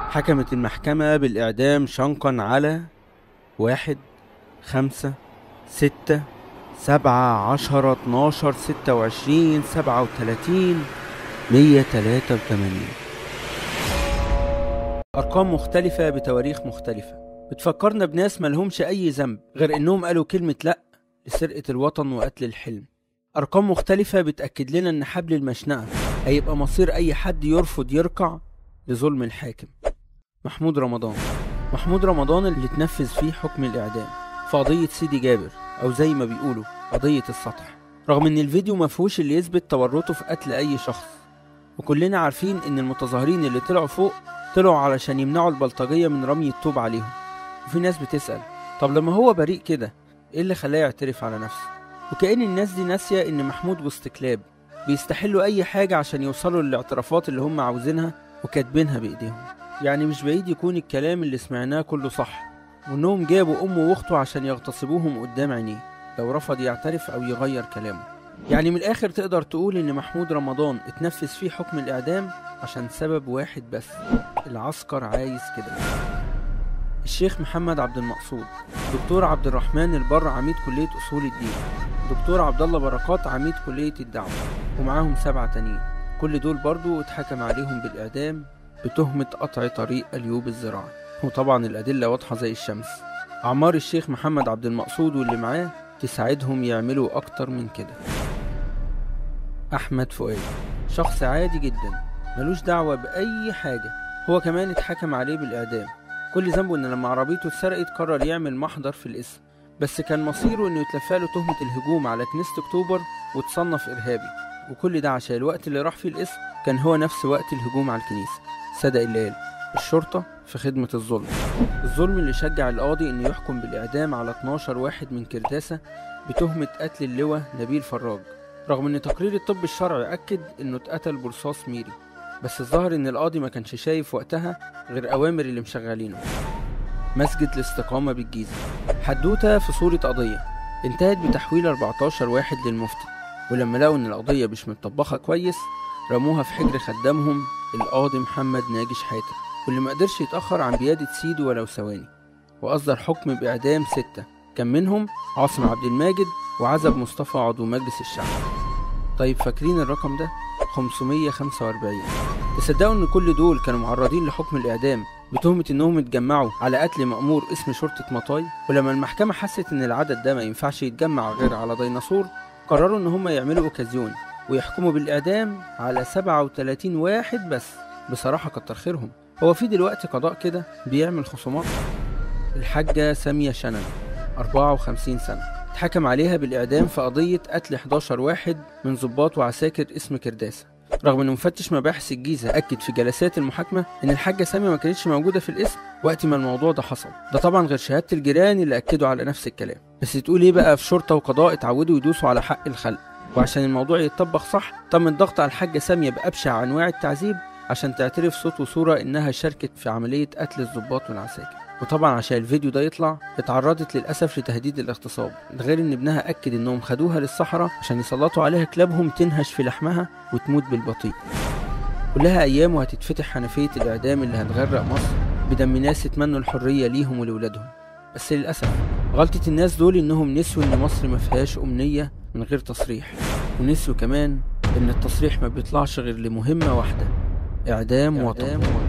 حكمت المحكمة بالإعدام شنقا على واحد خمسة ستة سبعة عشرة اتناشر ستة وعشرين سبعة وتلاتين مية تلاتة وتمانين أرقام مختلفة بتواريخ مختلفة بتفكرنا بناس ملهمش أي ذنب غير إنهم قالوا كلمة لأ لسرقة الوطن وقتل الحلم أرقام مختلفة بتأكد لنا إن حبل المشنقة هيبقى مصير أي حد يرفض يركع لظلم الحاكم محمود رمضان محمود رمضان اللي اتنفذ فيه حكم الإعدام في قضية سيدي جابر أو زي ما بيقولوا قضية السطح رغم إن الفيديو مفهوش اللي يثبت تورطه في قتل أي شخص وكلنا عارفين إن المتظاهرين اللي طلعوا فوق طلعوا علشان يمنعوا البلطجية من رمي الطوب عليهم وفي ناس بتسأل طب لما هو بريء كده ايه اللي خلاه يعترف على نفسه وكأن الناس دي ناسية ان محمود وسط كلاب بيستحلوا اي حاجة عشان يوصلوا للاعترافات اللي هم عاوزينها وكاتبينها بايديهم يعني مش بعيد يكون الكلام اللي سمعناه كله صح وانهم جابوا امه واخته عشان يغتصبوهم قدام عينيه لو رفض يعترف او يغير كلامه يعني من الاخر تقدر تقول ان محمود رمضان اتنفذ فيه حكم الاعدام عشان سبب واحد بس العسكر عايز كده الشيخ محمد عبد المقصود دكتور عبد الرحمن البر عميد كلية أصول الدين دكتور عبد الله بركات عميد كلية الدعوة ومعاهم سبعة تانيين كل دول برضو اتحكم عليهم بالإعدام بتهمة قطع طريق أليوب الزراعي وطبعا الأدلة واضحة زي الشمس أعمار الشيخ محمد عبد المقصود واللي معاه تساعدهم يعملوا أكتر من كده أحمد فؤاد شخص عادي جدا ملوش دعوة بأي حاجة هو كمان اتحكم عليه بالإعدام كل ذنبه ان لما عربيته اتسرقت قرر يعمل محضر في الاسم بس كان مصيره انه يتلفى له تهمة الهجوم على كنيسة اكتوبر وتصنف ارهابي وكل ده عشان الوقت اللي راح فيه الاسم كان هو نفس وقت الهجوم على الكنيسة صدق اللي قال الشرطة في خدمة الظلم الظلم اللي شجع القاضي انه يحكم بالاعدام على 12 واحد من كرداسة بتهمة قتل اللواء نبيل فراج رغم ان تقرير الطب الشرعي اكد انه اتقتل برصاص ميري بس الظاهر ان القاضي ما كانش شايف وقتها غير اوامر اللي مشغلينه مسجد الاستقامة بالجيزة حدوتة في صورة قضية انتهت بتحويل 14 واحد للمفتي ولما لقوا ان القضية مش متطبخة كويس رموها في حجر خدامهم القاضي محمد ناجي شحاتة واللي مقدرش يتأخر عن بيادة سيده ولو ثواني وأصدر حكم بإعدام ستة كان منهم عاصم عبد الماجد وعزب مصطفى عضو مجلس الشعب طيب فاكرين الرقم ده 545 تصدقوا ان كل دول كانوا معرضين لحكم الاعدام بتهمة انهم اتجمعوا على قتل مأمور اسم شرطة مطاي ولما المحكمة حست ان العدد ده ما ينفعش يتجمع غير على ديناصور قرروا ان هم يعملوا اوكازيون ويحكموا بالاعدام على 37 واحد بس بصراحة كتر خيرهم هو في دلوقتي قضاء كده بيعمل خصومات الحاجة سامية شنن 54 سنة اتحكم عليها بالإعدام في قضية قتل 11 واحد من ضباط وعساكر اسم كرداسة رغم ان مفتش مباحث الجيزة أكد في جلسات المحاكمة إن الحاجة سامية ما كانتش موجودة في الاسم وقت ما الموضوع ده حصل ده طبعا غير شهادة الجيران اللي أكدوا على نفس الكلام بس تقول ايه بقى في شرطة وقضاء اتعودوا يدوسوا على حق الخلق وعشان الموضوع يتطبق صح تم الضغط على الحاجة سامية بأبشع أنواع التعذيب عشان تعترف صوت وصورة إنها شاركت في عملية قتل الضباط والعساكر وطبعا عشان الفيديو ده يطلع اتعرضت للأسف لتهديد الاغتصاب ده غير إن ابنها أكد إنهم خدوها للصحراء عشان يسلطوا عليها كلابهم تنهش في لحمها وتموت بالبطيء كلها أيام وهتتفتح حنفية الإعدام اللي هتغرق مصر بدم ناس يتمنوا الحرية ليهم ولولادهم بس للأسف غلطة الناس دول إنهم نسوا إن مصر ما فيهاش أمنية من غير تصريح ونسوا كمان إن التصريح ما بيطلعش غير لمهمة واحدة إعدام, وطن, وطن.